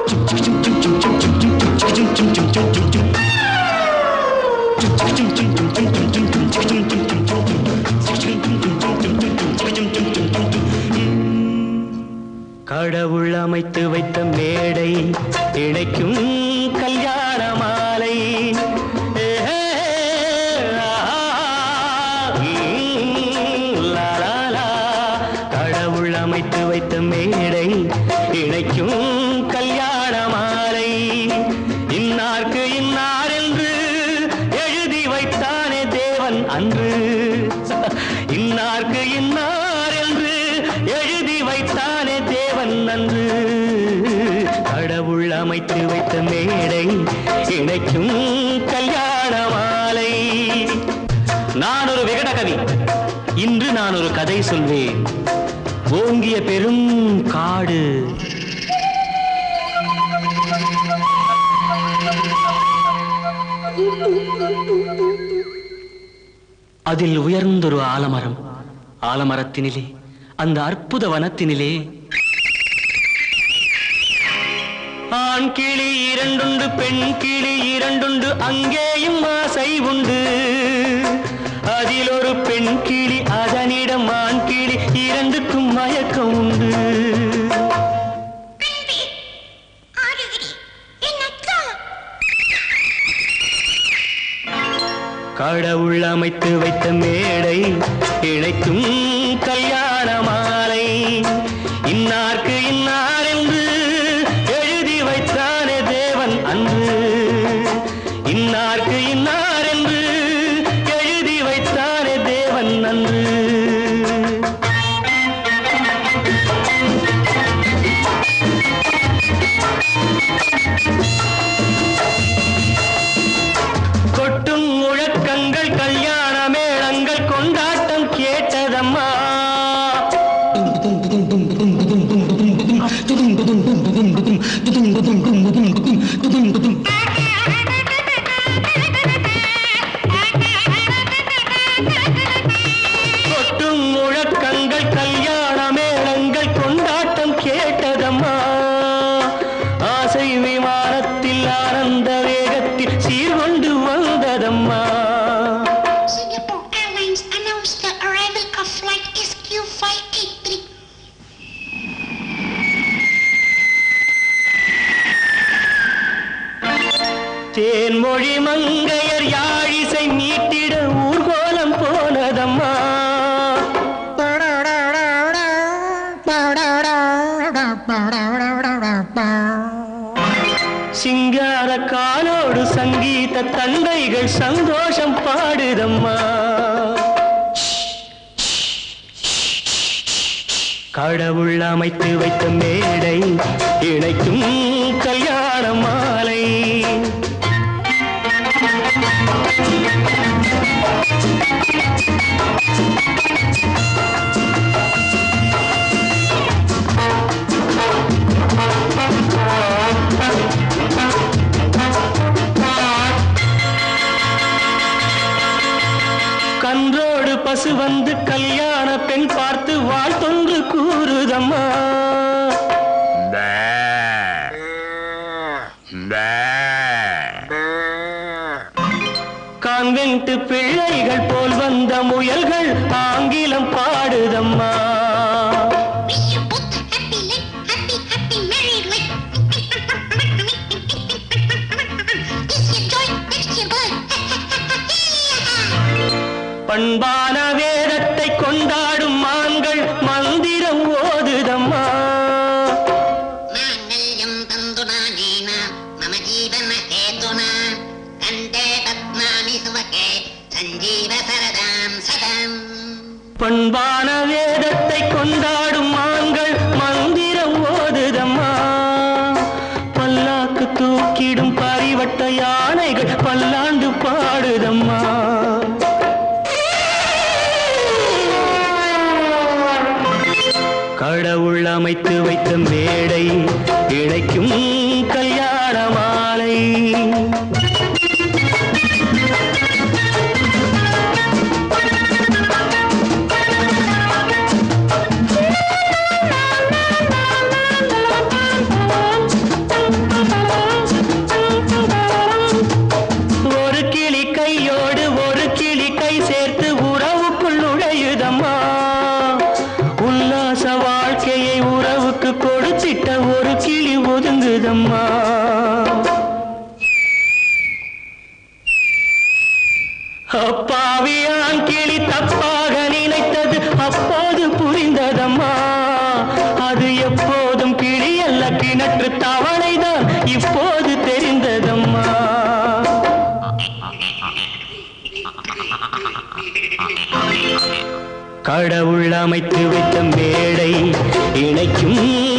கடவுள் அமைத்து வைத்த மேடை இணைக்கும் கல்யாண மாலை ஏஹே, ஆஹா, ம், லா, லா, லா. கடவுள் அமைத்து வைத்த மேடை இணைக்கும் கல்யாண மாலை இன்னார்க்கு இன்னார் என்று எழுதி வைத்தானே தேவன் அன்று இன்னார்க்கு இன்னார் என்று எழுதி வைத்தானே தேவன் அன்று கடவுள் அமைத்து வைத்த மேடை இணைக்கும் கல்யாண மாலை நான் ஒரு விகடகவி இன்று நான் ஒரு கதை சொல்வேன் ஓங்கிய பெரும் காடு அதில் உயர்ந்தொரு ஆலமரம் ஆலமரத்தினிலே அந்த அற்புத வனத்தினிலே ஆண் கிளி இரண்டுண்டு பெண் கிளி இரண்டுண்டு அங்கேயும் ஆசை உண்டு அதில் ஒரு பெண் கிளி அதனிடம் ஆண் கிளி இரண்டுக்கும் மயக்கம் உண்டு அன்பே ஆடுகிறே என் அக்கா கடவுள் அமைத்து வைத்த மேடை இணைக்கும் கல்யாண மாலை இன்னார்க்கு இன்னார் என்று எழுதி வைத்தானே தேவன் அன்று இன்னார்க்கு இன்னார் என்று எழுதி வைத்தானே தேவன் அன்று கொட்டும் முழக்கங்கள் கல்யாண மேளங்கள் கொண்டாட்டம் கேட்டதம்மா கொட்டும் முழக்கங்கள் கல்யாண மேளங்கள் கொண்டாட்டம் கேட்டதம்மா ஆசை விமானத்தில் ஆனந்த வேகத்தில் சீர்கொண்டு வந்ததம்மா Singapore Airlines announced the arrival of flight SQ583. Thenmozhi மங்கையர் யாழிசை மீட்டிட ஊர்கோலம் போனதம்மா சிங்கார காலோடு சங்கீத தந்தைகள் சந்தோஷம் பாடுதம்மா கடவுள் அமைத்து வைத்த மேடை இணைக்கும் கல்யாண மாலை கன்றோடு பசு வந்து கல்யாண பெண் பார்த்து வாழ்த்தொன்று கூறுதம்மா கான்வென்ட் பிள்ளைகள் போல் வந்த முயல்கள் ஆங்கிலம் பாடுதம்மா Wish you both a happy life, happy, happy married life. This year joy, next year blood. பண்பான வேதத்தை கொண்டாடும் மான்கள் மந்திரம் ஓதுதம்மா माङ्गल्यं तन्तुनानेन मम जीवनहेतुना कण्ठे पद्मानि सुभगे सञ्जीव सरदां सदाम् பண்பான வேதத்தை கொண்டாடும் மான்கள் மந்திரம் ஓதுதம்மா பல்லாக்கு தூக்கிடும் பரிவட்ட யானைகள் பல்லாண்டு பாடுதம்மா கடவுள் அமைத்து வைத்த மேடை இணைக்கும் கல்யாண மாலை போட்டு கொடுத்திட்ட ஒரு கிளி ஒதுங்குதம்மா அப்பாவியான் கிளி தப்பாக நினைத்தது அப்போது புரிந்ததம்மா அது எப்போதும் கிளி அல்ல கிணற்று தவளைதான் இப்போது தெரிந்ததம்மா கடவுள் அமைத்து வைத்த மேடை இணைக்கும்